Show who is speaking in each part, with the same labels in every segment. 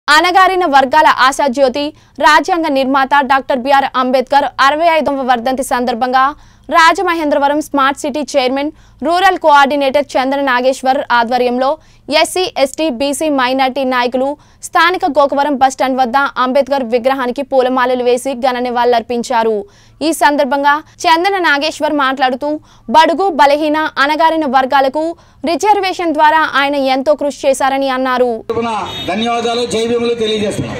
Speaker 1: అనగారిన వర్గాల ఆశాజ్యోతి రాజ్యాంగ నిర్మాత డాక్టర్ బిఆర్ అంబేద్కర్ అరవై ఐదవ వర్ధంతి సందర్భంగా Rajamahendravaram smart city chairman rural coordinator Chandra Nageswar ఆధ్వర్యంలో ఎస్సీ ఎస్టీ బీసీ మైనార్టీ నాయకులు స్థానిక గోకవరం బస్టాండ్ వద్ద అంబేద్కర్ విగ్రహానికి పూలమాలలు వేసి ఘన నివాళులర్పించారు ఈ సందర్భంగా చందన నాగేశ్వర్ మాట్లాడుతూ బడుగు బలహీన అనగారిన వర్గాలకు రిజర్వేషన్ ద్వారా ఆయన ఎంతో కృషి చేశారని అన్నారు
Speaker 2: తరపున ధన్యవాదాలు జైభీములు తెలియజేస్తున్నాం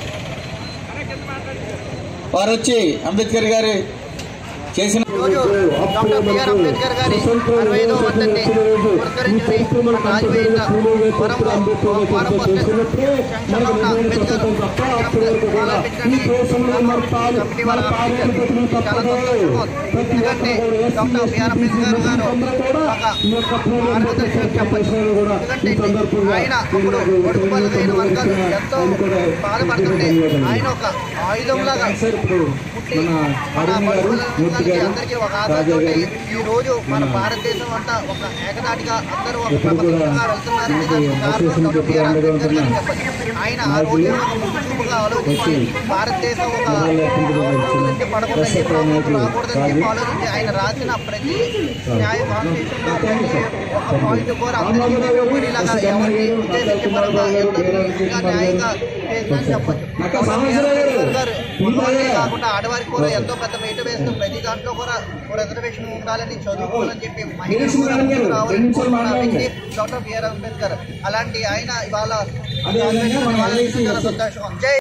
Speaker 2: వారు వచ్చి అంబేద్కర్ గారి చేసిన
Speaker 3: ఈరోజు డాక్టర్ బిఆర్ అంబేద్కర్ గారి అరవై ఐదవ వర్ధంతి పురస్కరించుకుని మన రాజవీయంగా వరంలో వారం శాంక్షన్లో ఉన్న అంబేద్కర్ విగ్రహాన్ని కమిటీ వాళ్ళు ఆమోదించారు. చాలా సంతోషంగా ఉంది. ఎందుకంటే డాక్టర్ బిఆర్ అంబేద్కర్ గారు ఒక మార్గదర్శకం చెప్పచ్చు ఎందుకంటే ఆయన అప్పుడు పొడుగు బలమైన వర్గాలు ఎంతో బాధపడుతుంటే ఆయన ఒక ఆయుధంలాగా పుట్టి మన బడుగు వర్గాలకి అందరికీ ఒక ఆధారంతో ఈ రోజు మన భారతదేశం అంతా ఒక ఏకదాటిగా అందరూ ఒక క్రమశిక్షణగా వెళ్తున్నారంటే దానికి కారణం డాక్టర్ బిఆర్ అంబేద్కర్ గారు చెప్పచ్చు ఆయన ఆ రోజు ఒక ముందు చూపుగా ఆలోచించి భారతదేశం ఒక ఆందోళన నుంచి పడకుండా ఏ ప్రాబ్లం రాకూడదని చెప్పి ఆలోచించి ఆయన రాసిన ప్రతి న్యాయ కాన్స్టిట్యూషన్లో ప్రతి ఒక్క పాయింట్ కూడా అందరికీ ఉపయోగపడేలాగా ఎవరిని ఉద్దేశించబడగా ఎంతో నీట్గా న్యాయంగా చేసిందని చెప్పచ్చు డాక్టర్ బిఆర్ అంబేద్కర్ గారు మగవాళ్ళకే కాకుండా ఆడవారికి కూడా ఎంతో పెద్ద వెయిట్ వేస్తూ ప్రతి దాంట్లో కూడా ఒక రిజర్వేషన్ ఉండాలని చదువుకోవాలని చెప్పి మహిళలు కూడా ముందుకు రావాలని కోరుకున్న వ్యక్తి డాక్టర్ బిఆర్ అంబేద్కర్ అలాంటి ఆయన ఇవాళ చాలా సంతోషం జై